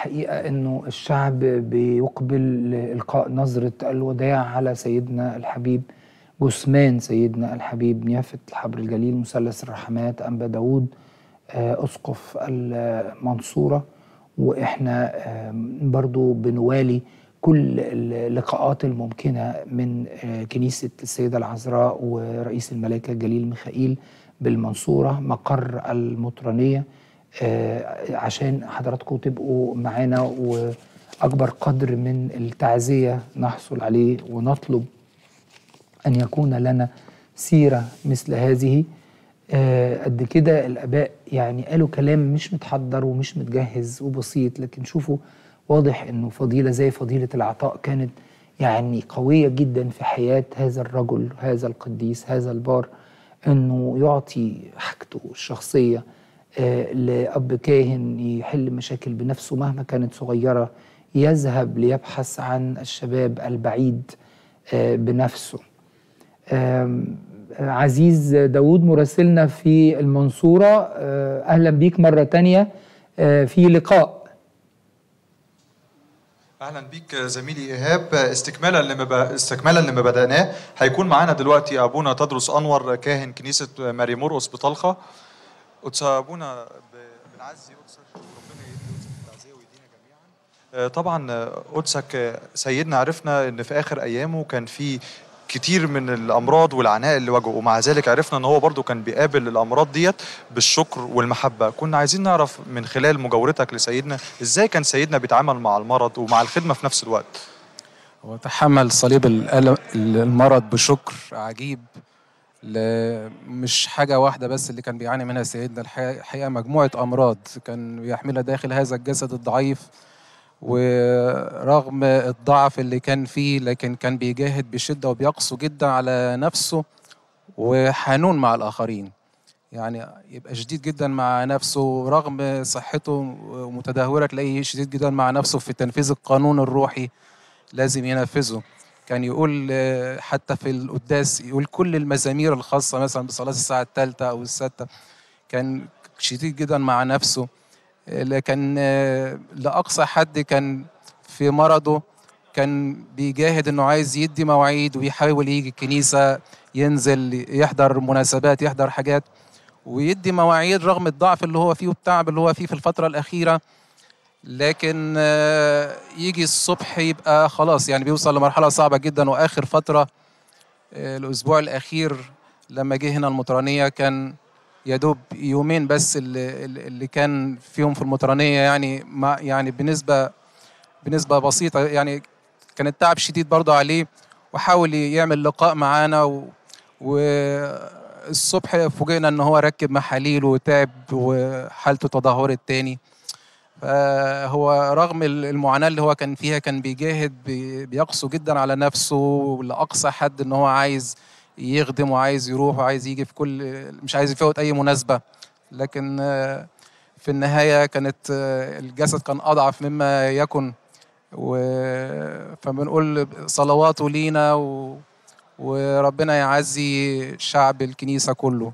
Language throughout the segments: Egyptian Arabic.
الحقيقة أنه الشعب بيقبل لإلقاء نظرة الوداع على سيدنا الحبيب جثمان سيدنا الحبيب نيافة الحبر الجليل مثلث الرحمات أنبا داود آه، أسقف المنصورة وإحنا آم، برضو بنوالي كل اللقاءات الممكنة من آه، كنيسة السيدة العذراء ورئيس الملائكة الجليل ميخائيل بالمنصورة مقر المطرانية آه، عشان حضراتكم تبقوا معانا وأكبر قدر من التعزية نحصل عليه ونطلب أن يكون لنا سيرة مثل هذه آه، قد كده الآباء يعني قالوا كلام مش متحضر ومش متجهز وبسيط لكن شوفوا واضح أنه فضيلة زي فضيلة العطاء كانت يعني قوية جدا في حياة هذا الرجل هذا القديس هذا البار أنه يعطي حاجته الشخصية آه، لأب كاهن يحل مشاكل بنفسه مهما كانت صغيرة يذهب ليبحث عن الشباب البعيد آه، بنفسه آم، عزيز داود مراسلنا في المنصورة آه، أهلا بيك مرة تانية آه، في لقاء اهلا بيك زميلي ايهاب استكمالا لما ب... استكمالا لما بدأناه هيكون معانا دلوقتي ابونا تدرس انور كاهن كنيسه ماري مرقس بطلخه قدس ابونا ب... بنعزي قدسك وربنا يدي قدسك التعزيه ويدينا جميعا آه، طبعا آه، قدسك آه، سيدنا عرفنا ان في اخر ايامه كان في كتير من الامراض والعناء اللي واجهه ومع ذلك عرفنا ان هو برضو كان بيقابل الامراض ديت بالشكر والمحبه كنا عايزين نعرف من خلال مجاورتك لسيدنا ازاي كان سيدنا بيتعامل مع المرض ومع الخدمه في نفس الوقت وتحمل صليب الألم المرض بشكر عجيب ل- مش حاجة واحدة بس اللي كان بيعاني منها سيدنا الحقيقة الحقيقة مجموعة أمراض كان بيحملها داخل هذا الجسد الضعيف ورغم الضعف اللي كان فيه لكن كان بيجاهد بشدة وبيقسو جدا على نفسه وحنون مع الآخرين يعني يبقى شديد جدا مع نفسه رغم صحته متدهورة تلاقيه شديد جدا مع نفسه في تنفيذ القانون الروحي لازم ينفذه كان يقول آه، حتى في القداس يقول كل المزامير الخاصة مثلا بصلاة الساعة الثالثة أو السادسة كان شديد جدا مع نفسه آه، لكن آه، لأقصى حد كان في مرضه كان بيجاهد انه عايز يدي مواعيد ويحاول يجي الكنيسة ينزل يحضر مناسبات يحضر حاجات ويدي مواعيد رغم الضعف اللي هو فيه والتعب اللي هو فيه في الفترة الأخيرة لكن آه، يجي الصبح يبقى خلاص يعني بيوصل لمرحلة صعبة جدا وآخر فترة آه، الأسبوع الأخير لما جه هنا المطرانية كان يا دوب يومين بس اللي, اللي كان فيهم في المطرانية يعني ما يعني بنسبة بنسبة بسيطة يعني كان التعب شديد برضه عليه وحاول يعمل لقاء معانا و, والصبح فوجئنا ان هو ركب محاليل وتعب وحالته تدهورت تاني فهو رغم المعاناة اللي هو كان فيها كان بيجاهد بي- بيقسو جدا على نفسه لأقصى حد ان هو عايز يخدم وعايز يروح وعايز يجي في كل مش عايز يفوت أي مناسبة لكن آه، في النهاية كانت آه، الجسد كان أضعف مما يكن و... فبنقول صلواته لينا و... وربنا يعزي شعب الكنيسة كله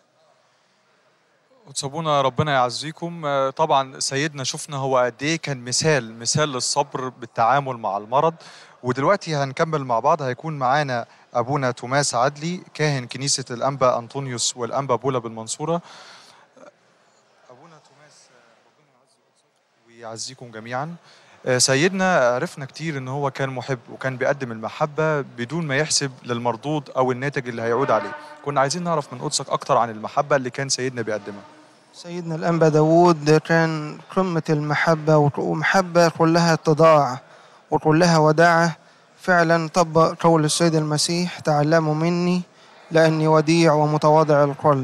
وتسابونا ربنا يعزيكم آه، طبعا سيدنا شفنا هو قد ايه كان مثال مثال للصبر بالتعامل مع المرض ودلوقتي هنكمل مع بعض هيكون معانا ابونا توماس عدلي كاهن كنيسه الانبا انطونيوس والانبا بولا بالمنصوره ابونا توماس آه، ربنا يعزي قدسك ويعزيكم جميعا آه، سيدنا عرفنا كتير ان هو كان محب وكان بيقدم المحبه بدون ما يحسب للمردود او الناتج اللي هيعود عليه كنا عايزين نعرف من قدسك اكتر عن المحبه اللي كان سيدنا بيقدمها سيدنا الأنبا داود كان قمة المحبة ومحبة كلها اتضاع وكلها وداعة فعلا طبق قول السيد المسيح تعلموا مني لأني وديع ومتواضع القلب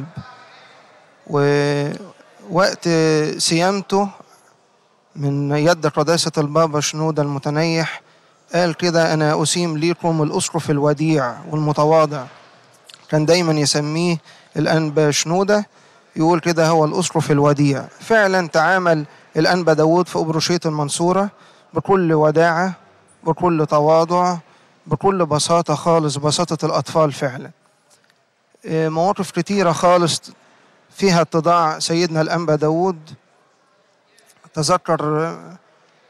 ووقت سيامته من يد قداسة البابا شنودة المتنيح قال كده أنا أسيم ليكم الأسقف الوديع والمتواضع كان دايما يسميه الأنبا شنودة يقول كده هو الأسقف الوديع فعلا تعامل الأنبا داود في أبروشية المنصورة بكل وداعة بكل تواضع بكل بساطة خالص بساطة الأطفال فعلا إيه، مواقف كتيرة خالص فيها اتضاع سيدنا الأنبا داود تذكر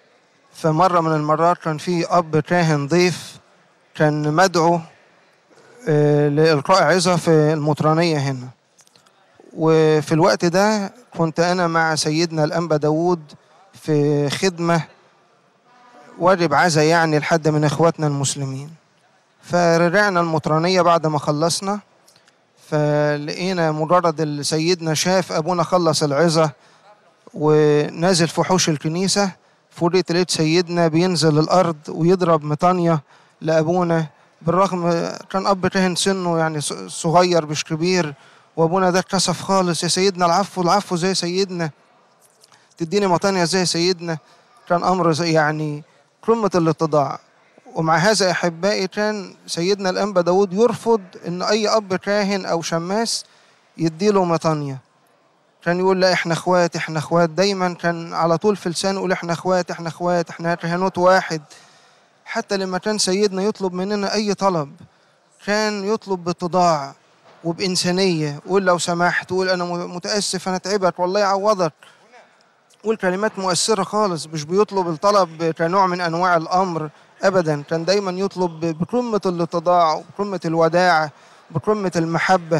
فمرة من المرات كان في أب كاهن ضيف كان مدعو آه، لإلقاء عظة في المطرانية هنا وفي الوقت ده كنت أنا مع سيدنا الأنبا داوود في خدمة واجب عزا يعني لحد من إخواتنا المسلمين فرجعنا المطرانية بعد ما خلصنا فلقينا مجرد سيدنا شاف أبونا خلص العظة ونازل في حوش الكنيسة فوجئت لقيت سيدنا بينزل الأرض ويضرب مطانية لأبونا بالرغم كان أب كاهن سنه يعني ص- صغير مش كبير وأبونا ده اتكسف خالص يا سيدنا العفو العفو زي سيدنا تديني مطانية زي سيدنا كان أمر زي يعني قمة الاتضاع ومع هذا أحبائي كان سيدنا الأنبا داود يرفض إن أي أب كاهن أو شماس يديله مطانية كان يقول لا احنا اخوات احنا اخوات دايما كان على طول في لسانه يقول احنا اخوات احنا اخوات احنا كهنوت واحد حتى لما كان سيدنا يطلب مننا اي طلب كان يطلب باتضاع وبإنسانية يقول لو سمحت يقول أنا متأسف أنا تعبك والله يعوضك يقول كلمات مؤثرة خالص مش بيطلب الطلب كنوع من أنواع الأمر أبدا كان دايما يطلب بقمة الاتضاع بقمة الوداع بقمة المحبة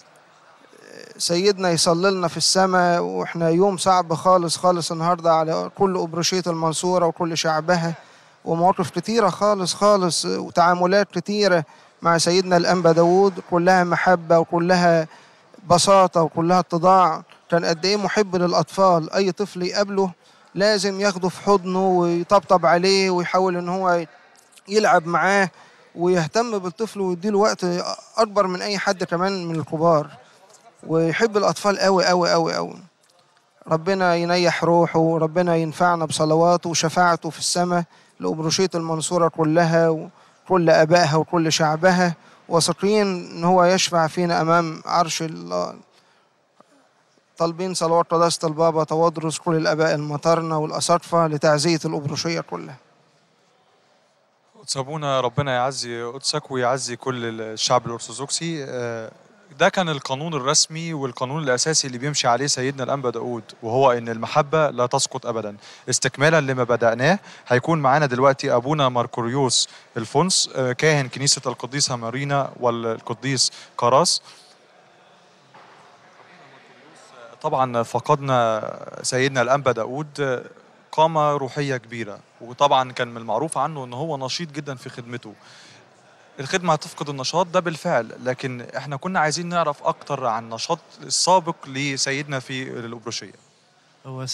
سيدنا يصلي لنا في السماء واحنا يوم صعب خالص خالص النهارده على كل أبرشية المنصورة وكل شعبها ومواقف كتيرة خالص خالص وتعاملات كتيرة مع سيدنا الأنبا داود كلها محبة وكلها بساطة وكلها اتضاع كان قد إيه محب للأطفال أي طفل يقابله لازم ياخده في حضنه ويطبطب عليه ويحاول إن هو يلعب معاه ويهتم بالطفل ويديله وقت أكبر من أي حد كمان من الكبار ويحب الأطفال أوي أوي أوي أوي ربنا ينيح روحه وربنا ينفعنا بصلواته وشفاعته في السماء لأبرشية المنصورة كلها وكل أبائها وكل شعبها واثقين إن هو يشفع فينا أمام عرش الله طالبين صلوات قداسة البابا توادرس كل الآباء المطرنة والأساقفة لتعزية الأبرشية كلها قدس ابونا ربنا يعزي قدسك ويعزي كل الشعب الارثوذكسي آه، ده كان القانون الرسمي والقانون الاساسي اللي بيمشي عليه سيدنا الانبا داود وهو ان المحبه لا تسقط ابدا استكمالا لما بداناه هيكون معانا دلوقتي ابونا ماركوريوس الفونس آه، كاهن كنيسه القديسه مارينا والقديس كراس طبعا فقدنا سيدنا الانبا داود قامه روحيه كبيره وطبعا كان من المعروف عنه ان هو نشيط جدا في خدمته الخدمه هتفقد النشاط ده بالفعل لكن احنا كنا عايزين نعرف اكتر عن النشاط السابق لسيدنا في الابروشيه هو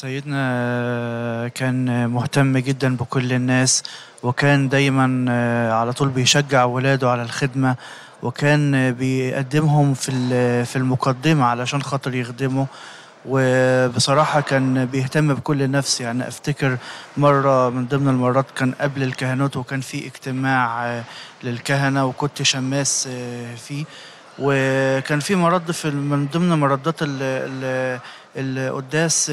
سيدنا كان مهتم جدا بكل الناس وكان دايما على طول بيشجع ولاده على الخدمة وكان بيقدمهم في ال- في المقدمة علشان خاطر يخدموا وبصراحة كان بيهتم بكل النفس يعني أفتكر مرة من ضمن المرات كان قبل الكهنوت وكان في اجتماع للكهنة وكنت شماس فيه وكان في مرد في من ضمن مردات ال- ال- القداس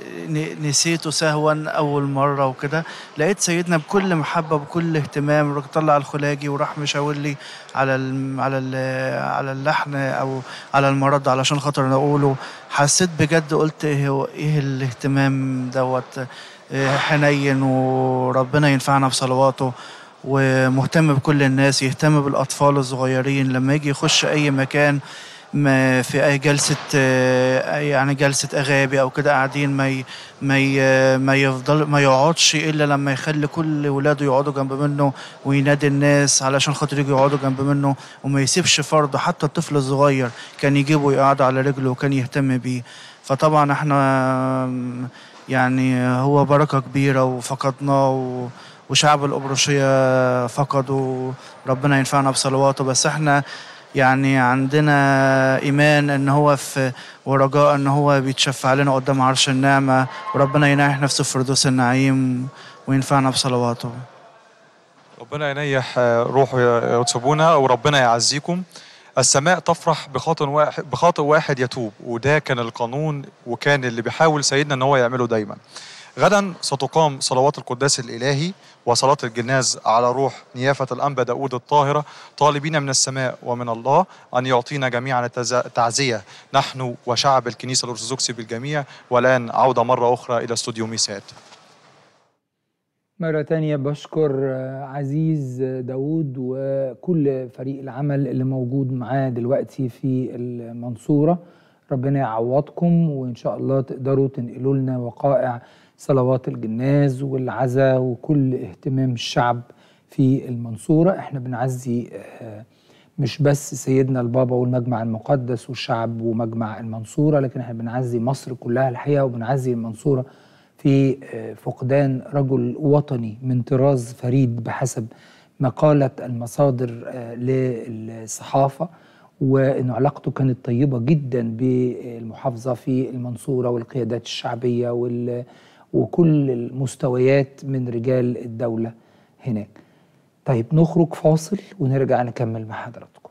ن- نسيته سهوا اول مره وكده لقيت سيدنا بكل محبه بكل اهتمام راح طلع الخلاجي وراح مشاور لي على ال على ال على اللحن او على المرد علشان خاطر انا اقوله حسيت بجد قلت ايه هو ايه الاهتمام دوت إيه حنين وربنا ينفعنا بصلواته ومهتم بكل الناس يهتم بالأطفال الصغيرين لما يجي يخش أي مكان ما في أي جلسة آه، يعني جلسة أغابي أو كده قاعدين ما ي ما ي ما يفضل ما يقعدش إلا لما يخلي كل ولاده يقعدوا جنب منه وينادي الناس علشان خاطر يجوا يقعدوا جنب منه وما يسيبش فرد حتى الطفل الصغير كان يجيبه يقعد على رجله وكان يهتم بيه فطبعا احنا يعني هو بركة كبيرة وفقدناه و وشعب القبرصية فقدوا ربنا ينفعنا بصلواته بس احنا يعني عندنا إيمان إن هو في ورجاء إن هو بيتشفع لنا قدام عرش النعمة وربنا يناح نفسه في فردوس النعيم وينفعنا بصلواته ربنا ينيح آه، روحه يا قدس ابونا وربنا يعزيكم السماء تفرح بخاطئ واحد بخاطئ واحد يتوب وده كان القانون وكان اللي بيحاول سيدنا ان هو يعمله دايما غدا ستقام صلوات القداس الإلهي وصلاة الجناز على روح نيافة الأنبا داود الطاهرة طالبين من السماء ومن الله أن يعطينا جميعا التز- التعزية نحن وشعب الكنيسة الأرثوذكسي بالجميع والآن عودة مرة أخرى إلى استوديو ميسات مرة تانية بشكر آه، عزيز آه، داود وكل فريق العمل اللي موجود معاه دلوقتي في المنصورة ربنا يعوضكم وإن شاء الله تقدروا تنقلوا لنا وقائع صلوات الجناز والعزاء وكل اهتمام الشعب في المنصورة احنا بنعزي آه، مش بس سيدنا البابا والمجمع المقدس والشعب ومجمع المنصورة لكن احنا بنعزي مصر كلها الحقيقة وبنعزي المنصورة في آه، فقدان رجل وطني من طراز فريد بحسب ما قالت المصادر آه، للصحافة وأنه علاقته كانت طيبة جدا بالمحافظة في المنصورة والقيادات الشعبية وال وكل المستويات من رجال الدولة هناك طيب نخرج فاصل ونرجع نكمل مع حضراتكم